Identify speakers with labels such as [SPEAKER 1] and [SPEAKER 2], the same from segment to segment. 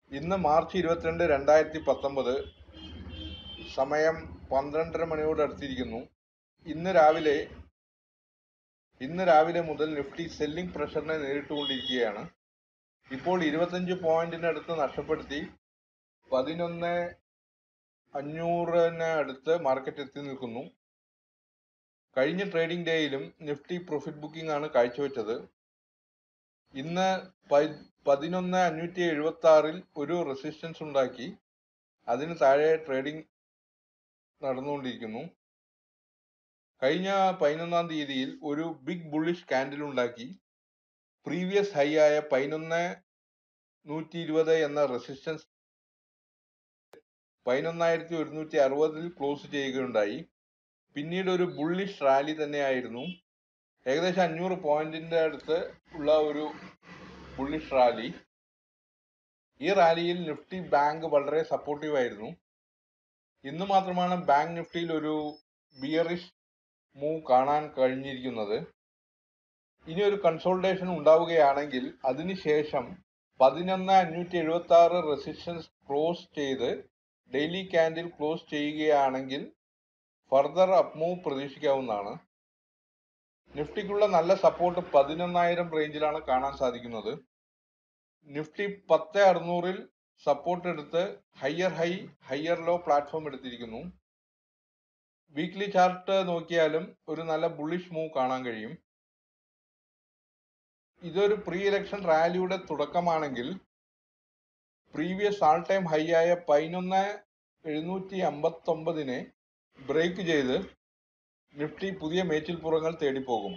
[SPEAKER 1] ഇന്ന് മാർച്ച് ഇരുപത്തിരണ്ട് രണ്ടായിരത്തി പത്തൊമ്പത് സമയം പന്ത്രണ്ടര മണിയോട് അടുത്തിരിക്കുന്നു ഇന്ന് രാവിലെ ഇന്ന് രാവിലെ മുതൽ നിഫ്റ്റി സെല്ലിംഗ് പ്രഷറിനെ നേരിട്ടുകൊണ്ടിരിക്കുകയാണ് ഇപ്പോൾ ഇരുപത്തഞ്ച് പോയിന്റിനടുത്ത് നഷ്ടപ്പെടുത്തി പതിനൊന്ന് അഞ്ഞൂറിന് അടുത്ത് മാർക്കറ്റ് എത്തി നിൽക്കുന്നു കഴിഞ്ഞ ട്രേഡിംഗ് ഡേയിലും നിഫ്റ്റി പ്രോഫിറ്റ് ബുക്കിംഗ് ആണ് കാഴ്ചവെച്ചത് ഇന്ന് പ- പതിനൊന്ന് അഞ്ഞൂറ്റി എഴുപത്തി ആറിൽ ഒരു റെസിസ്റ്റൻസ് ഉണ്ടാക്കി അതിന് താഴെ ട്രേഡിംഗ് നടന്നുകൊണ്ടിരിക്കുന്നു കഴിഞ്ഞ പതിനൊന്നാം തീയതിയിൽ ഒരു ബിഗ് ബുള്ളിഷ് കാൻഡിൽ ഉണ്ടാക്കി പ്രീവിയസ് ഹൈ ആയ പതിനൊന്ന് നൂറ്റി ഇരുപത് എന്ന റെസിസ്റ്റൻസ് പതിനൊന്നായിരത്തി ഒരുന്നൂറ്റി അറുപതിൽ ക്ലോസ് ചെയ്യുകയുണ്ടായി പിന്നീട് ഒരു ബുള്ളിഷ് റാലി തന്നെയായിരുന്നു ഏകദേശം അഞ്ഞൂറ് പോയിന്റിന്റെ അടുത്ത് ഉള്ള ഒരു ബുള്ളിഷ് റാലി ഈ റാലിയിൽ നിഫ്റ്റി ബാങ്ക് വളരെ സപ്പോർട്ടീവ് ആയിരുന്നു ഇന്ന് മാത്രമാണ് ബാങ്ക് നിഫ്റ്റിയിൽ ഒരു ബിയറിഷ് മൂവ് കാണാൻ കഴിഞ്ഞിരിക്കുന്നത് ഇനി ഒരു കൺസോൾട്ടേഷൻ ഉണ്ടാവുകയാണെങ്കിൽ അതിനുശേഷം പതിനൊന്ന് അഞ്ഞൂറ്റി എഴുപത്തി ആറ് റെസിസ്റ്റൻസ് ക്ലോസ് ചെയ്ത് ഡെയിലി ക്യാൻഡിൽ ക്ലോസ് ചെയ്യുകയാണെങ്കിൽ ഫർദർ അപ്പ് മൂവ് പ്രതീക്ഷിക്കാവുന്നതാണ് നിഫ്റ്റിക്കുള്ള നല്ല സപ്പോർട്ട് പതിനൊന്നായിരം റേഞ്ചിലാണ് കാണാൻ സാധിക്കുന്നത് നിഫ്റ്റി പത്ത് അറുന്നൂറിൽ സപ്പോർട്ട് എടുത്ത് higher high higher low platform എടുത്തിരിക്കുന്നു വീക്ക്ലി ചാർട്ട് നോക്കിയാലും ഒരു നല്ല ബുള്ളിഷ് മൂവ് കാണാൻ കഴിയും ഇതൊരു പ്രീ ഇലക്ഷൻ റാലിയുടെ തുടക്കമാണെങ്കിൽ പ്രീവിയസ് ആൾ ടൈം ഹൈ ആയ പതിനൊന്ന് എഴുന്നൂറ്റി അമ്പത്തി ഒമ്പതിനെ ബ്രേക്ക് ചെയ്ത് നിഫ്റ്റി പുതിയ മേച്ചിൽപ്പുറങ്ങൾ തേടിപ്പോകും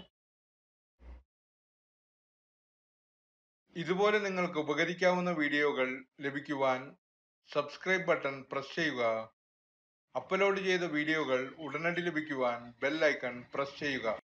[SPEAKER 1] ഇതുപോലെ നിങ്ങൾക്ക് ഉപകരിക്കാവുന്ന വീഡിയോകൾ ലഭിക്കുവാൻ സബ്സ്ക്രൈബ് ബട്ടൺ പ്രസ് ചെയ്യുക അപ്ലോഡ് ചെയ്ത വീഡിയോകൾ ഉടനടി ലഭിക്കുവാൻ ബെൽ ഐക്കൺ പ്രസ് ചെയ്യുക